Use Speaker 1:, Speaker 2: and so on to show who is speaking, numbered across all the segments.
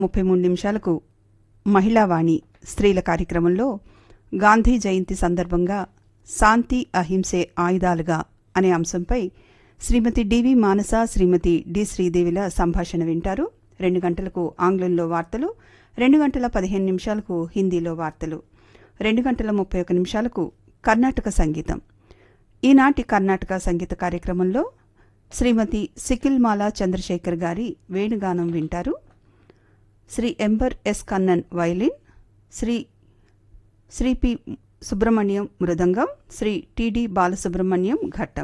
Speaker 1: ముప్పై మూడు నిమిషాలకు మహిళావాణి స్త్రీల కార్యక్రమంలో గాంధీ జయంతి సందర్భంగా శాంతి అహింసే ఆయుధాలుగా అనే అంశంపై శ్రీమతి డివి మానస శ్రీమతి డి శ్రీదేవిల సంభాషణ వింటారు రెండు గంటలకు ఆంగ్లంలో వార్తలు రెండు గంటల పదిహేను నిమిషాలకు హిందీలో వార్తలు రెండు గంటల ముప్పై ఒక నిమిషాలకు కర్ణాటక సంగీతం ఈనాటి కర్ణాటక సంగీత కార్యక్రమంలో శ్రీమతి సికిల్మాల చంద్రశేఖర్ గారి వేణుగానం వింటారు Shri Embar S Kannan violin Shri Shri P Subrahmanyam మృదంగం శ్రీ టిడి బాలసుబ్రహ్మణ్యం ఘట్టం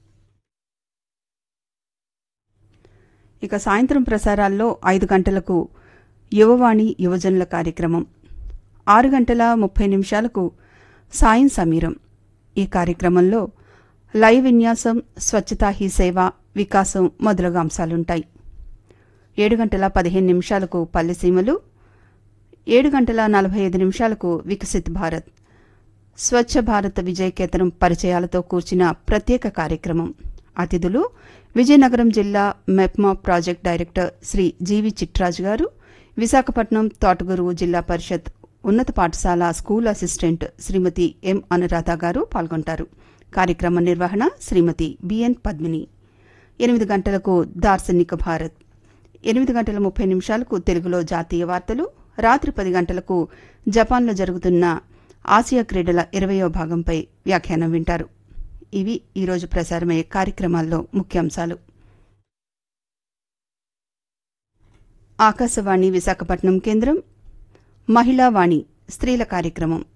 Speaker 1: ఇక సాయంత్రం ప్రసారాల్లో ఐదు గంటలకు యువవాణి యువజనుల కార్యక్రమం ఆరు గంటల ముప్పై నిమిషాలకు సాయం సమీరం ఈ కార్యక్రమంలో లైవ్ విన్యాసం స్వచ్ఛతా హీ సేవ వికాసం మొదలగు అంశాలుంటాయి ఏడు గంటల పదిహేను నిమిషాలకు పల్లెసీమలు ఏడు గంటల నలభై ఐదు నిమిషాలకు వికసిత్ భారత్ స్వచ్ఛ భారత్ విజయకేతనం పరిచయాలతో కూర్చిన ప్రత్యేక కార్యక్రమం అతిథులు విజయనగరం జిల్లా MEPMA project director Shri G V Chitraju garu Visakhapatnam Thotaguruvu జిల్లా పరిషత్ ఉన్నత పాఠశాల school assistant Shrimati M Anuradha garu పాల్గొంటారు కార్యక్రమ నిర్వహణ శ్రీమతి బిఎన్ పద్మిని ఎనిమిది గంటలకు దార్శనిక భారత్ ఎనిమిది గంటల ముప్పై నిమిషాలకు తెలుగులో జాతీయ వార్తలు రాత్రి పది గంటలకు జపాన్లో జరుగుతున్న ఆసియా క్రీడల ఇరవయో భాగంపై వ్యాఖ్యానం వింటారు ఇవి ఈరోజు ప్రసారమయ్యే కార్యక్రమాల్లో ముఖ్యాంశాలు ఆకాశవాణి విశాఖపట్నం కేంద్రం మహిళా వాణి స్త్రీల కార్యక్రమం